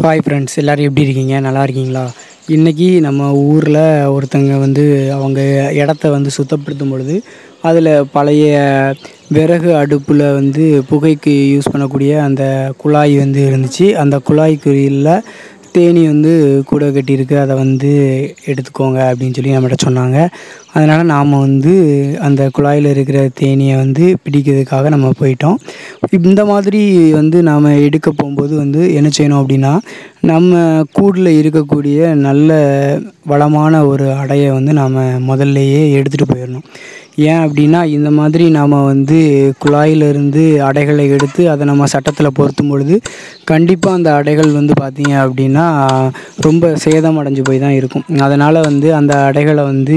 hi friends எல்லோரும் எப்படி இருக்கீங்க நல்லா இருக்கீங்களா இன்றைக்கி நம்ம ஊரில் ஒருத்தங்க வந்து அவங்க இடத்த வந்து சுத்தப்படுத்தும் பொழுது அதில் பழைய விறகு அடுப்பில் வந்து புகைக்கு யூஸ் பண்ணக்கூடிய அந்த குழாய் வந்து இருந்துச்சு அந்த குழாய்க்குள்ள தேனி வந்து கூடு கட்டியிருக்கு அதை வந்து எடுத்துக்கோங்க அப்படின்னு சொல்லி நம்மகிட்ட சொன்னாங்க அதனால் நாம் வந்து அந்த குழாயில் இருக்கிற தேனியை வந்து பிடிக்கிறதுக்காக நம்ம போயிட்டோம் இந்த மாதிரி வந்து நாம் எடுக்க போகும்போது வந்து என்ன செய்யணும் அப்படின்னா நம்ம கூடில் இருக்கக்கூடிய நல்ல வளமான ஒரு அடையை வந்து நாம் முதல்லையே எடுத்துகிட்டு போயிடணும் ஏன் அப்படின்னா இந்த மாதிரி நாம் வந்து குழாயிலிருந்து அடைகளை எடுத்து அதை நம்ம சட்டத்தில் பொருத்தும் பொழுது கண்டிப்பாக அந்த அடைகள் வந்து பார்த்திங்க அப்படின்னா ரொம்ப சேதம் அடைஞ்சு போய் தான் இருக்கும் அதனால் வந்து அந்த அடைகளை வந்து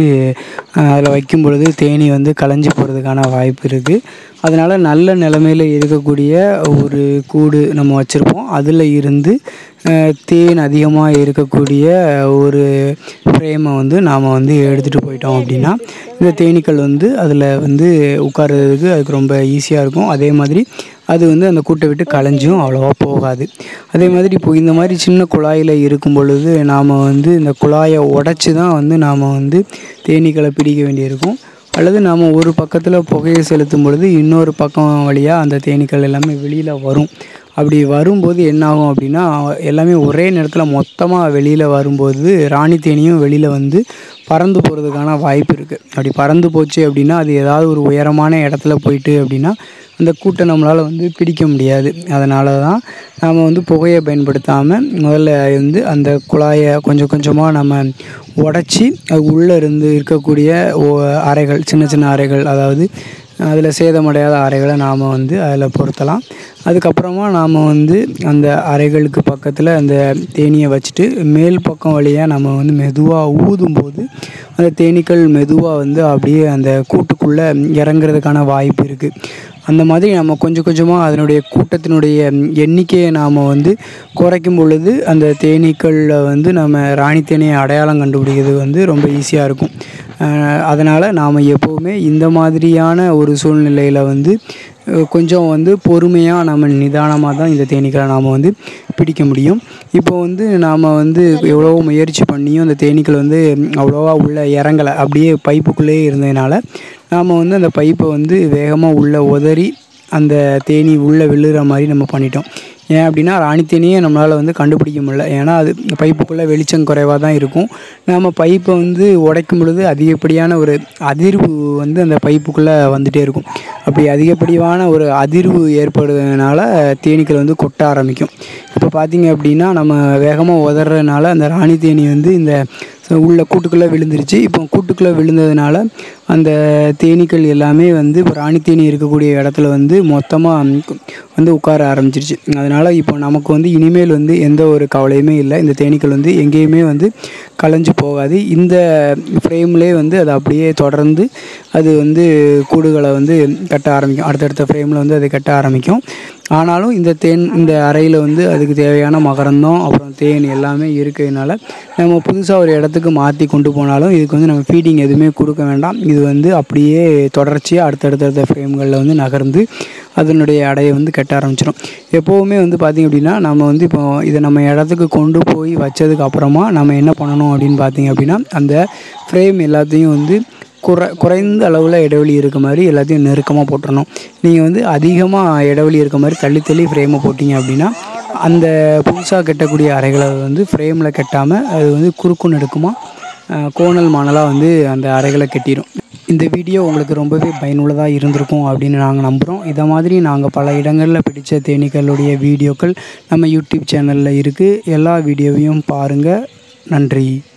அதில் வைக்கும் பொழுது தேனி வந்து கலைஞ்சி போகிறதுக்கான வாய்ப்பு இருக்குது அதனால் நல்ல நிலமையில் இருக்கக்கூடிய ஒரு கூடு நம்ம வச்சுருப்போம் அதில் இருந்து தேன் அதிகமாக இருக்கக்கூடிய ஒரு ஃப்ரேமை வந்து நாம் வந்து எடுத்துகிட்டு போயிட்டோம் அப்படின்னா இந்த தேனீக்கள் வந்து அதில் வந்து உட்கார்றதுக்கு அதுக்கு ரொம்ப ஈஸியாக இருக்கும் அதே மாதிரி அது வந்து அந்த கூட்டை விட்டு கலைஞ்சும் அவ்வளோவா போகாது அதே மாதிரி இப்போ இந்த மாதிரி சின்ன குழாயில் இருக்கும் பொழுது நாம் வந்து இந்த குழாயை உடச்சி தான் வந்து நாம் வந்து தேனீக்களை பிடிக்க வேண்டியிருக்கும் அல்லது நாம் ஒரு பக்கத்தில் புகையை செலுத்தும் பொழுது இன்னொரு பக்கம் வழியாக அந்த தேனீக்கள் எல்லாமே வெளியில் வரும் அப்படி வரும்போது என்னாகும் அப்படின்னா எல்லாமே ஒரே நேரத்தில் மொத்தமாக வெளியில் வரும்போது ராணி தேனியும் வெளியில் வந்து பறந்து போகிறதுக்கான வாய்ப்பு இருக்குது அப்படி பறந்து போச்சு அப்படின்னா அது ஏதாவது ஒரு உயரமான இடத்துல போயிட்டு அப்படின்னா அந்த கூட்டை நம்மளால் வந்து பிடிக்க முடியாது அதனால தான் நாம் வந்து புகையை பயன்படுத்தாமல் முதல்ல வந்து அந்த குழாயை கொஞ்சம் கொஞ்சமாக நம்ம உடச்சி அது உள்ளே இருந்து இருக்கக்கூடிய அறைகள் சின்ன சின்ன அறைகள் அதாவது அதில் சேதமடையாத அறைகளை நாம் வந்து அதில் பொருத்தலாம் அதுக்கப்புறமா நாம் வந்து அந்த அறைகளுக்கு பக்கத்தில் அந்த தேனியை வச்சுட்டு மேல் பக்கம் வழியாக நம்ம வந்து மெதுவாக ஊதும்போது அந்த தேனீக்கள் மெதுவாக வந்து அப்படியே அந்த கூட்டுக்குள்ளே இறங்குறதுக்கான வாய்ப்பு இருக்குது அந்த மாதிரி நம்ம கொஞ்சம் கொஞ்சமாக அதனுடைய கூட்டத்தினுடைய எண்ணிக்கையை நாம் வந்து குறைக்கும் பொழுது அந்த தேனீக்களில் வந்து நம்ம ராணி தேனியை அடையாளம் கண்டுபிடிக்கிறது வந்து ரொம்ப ஈஸியாக இருக்கும் அதனால் நாம் எப்போவுமே இந்த மாதிரியான ஒரு சூழ்நிலையில் வந்து கொஞ்சம் வந்து பொறுமையாக நம்ம நிதானமாக தான் இந்த தேனீக்களை நாம் வந்து பிடிக்க முடியும் இப்போ வந்து நாம் வந்து எவ்வளவோ முயற்சி பண்ணியும் அந்த தேனீக்கள் வந்து அவ்வளோவா உள்ளே இறங்கலை அப்படியே பைப்புக்குள்ளேயே இருந்ததுனால நாம் வந்து அந்த பைப்பை வந்து வேகமாக உள்ளே உதறி அந்த தேனி உள்ளே விழுகிற மாதிரி நம்ம பண்ணிட்டோம் ஏன் அப்படின்னா ராணி தேனியை நம்மளால் வந்து கண்டுபிடிக்க முடியல ஏன்னா அது பைப்புக்குள்ளே வெளிச்சம் குறைவாக தான் இருக்கும் நாம் பைப்பை வந்து உடைக்கும் பொழுது அதிகப்படியான ஒரு அதிர்வு வந்து அந்த பைப்புக்குள்ளே வந்துகிட்டே இருக்கும் அப்படி அதிகப்படியான ஒரு அதிர்வு ஏற்படுறதுனால தேனீக்கள் வந்து கொட்ட ஆரம்பிக்கும் இப்போ பார்த்திங்க அப்படின்னா நம்ம வேகமாக உதறதுனால அந்த ராணி தேனி வந்து இந்த உள்ள கூட்டுக்குள்ளே விழுந்துருச்சு இப்போ கூட்டுக்குள்ளே விழுந்ததுனால அந்த தேனீக்கள் எல்லாமே வந்து இப்போ ராணி தேனி இருக்கக்கூடிய இடத்துல வந்து மொத்தமாக வந்து உட்கார ஆரம்பிச்சிருச்சு அதனால் இப்போ நமக்கு வந்து இனிமேல் வந்து எந்த ஒரு கவலையுமே இல்லை இந்த தேனீக்கள் வந்து எங்கேயுமே வந்து கலைஞ்சு போகாது இந்த ஃப்ரேம்லேயே வந்து அது அப்படியே தொடர்ந்து அது வந்து கூடுகளை வந்து கட்ட ஆரம்பிக்கும் அடுத்தடுத்த ஃப்ரேமில் வந்து அது கட்ட ஆரம்பிக்கும் ஆனாலும் இந்த தேன் இந்த அறையில் வந்து அதுக்கு தேவையான மகரந்தம் அப்புறம் தேன் எல்லாமே இருக்கிறதுனால நம்ம புதுசாக ஒரு இடத்துக்கு மாற்றி கொண்டு போனாலும் இதுக்கு வந்து நம்ம ஃபீடிங் எதுவுமே கொடுக்க வேண்டாம் இது வந்து அப்படியே தொடர்ச்சியாக அடுத்தடுத்த ஃப்ரேம்களில் வந்து நகர்ந்து அதனுடைய அடையை வந்து கட்ட ஆரம்பிச்சிடும் எப்போவுமே வந்து பார்த்திங்க அப்படின்னா நம்ம வந்து இப்போ இதை நம்ம இடத்துக்கு கொண்டு போய் வச்சதுக்கு அப்புறமா நம்ம என்ன பண்ணணும் அப்படின்னு பார்த்திங்க அப்படின்னா அந்த ஃப்ரேம் எல்லாத்தையும் வந்து குறை குறைந்த அளவில் இடைவெளி இருக்க மாதிரி எல்லாத்தையும் நெருக்கமாக போட்டுடணும் நீங்கள் வந்து அதிகமாக இடைவெளி இருக்க மாதிரி தள்ளி தள்ளி ஃப்ரேமை போட்டிங்க அப்படின்னா அந்த புதுசாக கட்டக்கூடிய அறைகளை வந்து ஃப்ரேமில் கட்டாமல் அது வந்து குறுக்கு நெடுக்குமாக கோணல் மாணலாக வந்து அந்த அறைகளை கட்டிடும் இந்த வீடியோ உங்களுக்கு ரொம்பவே பயனுள்ளதாக இருந்திருக்கும் அப்படின்னு நாங்கள் நம்புகிறோம் இதை மாதிரி நாங்கள் பல இடங்களில் பிடித்த தேனீக்களுடைய வீடியோக்கள் நம்ம யூடியூப் சேனலில் இருக்குது எல்லா வீடியோவையும் பாருங்கள் நன்றி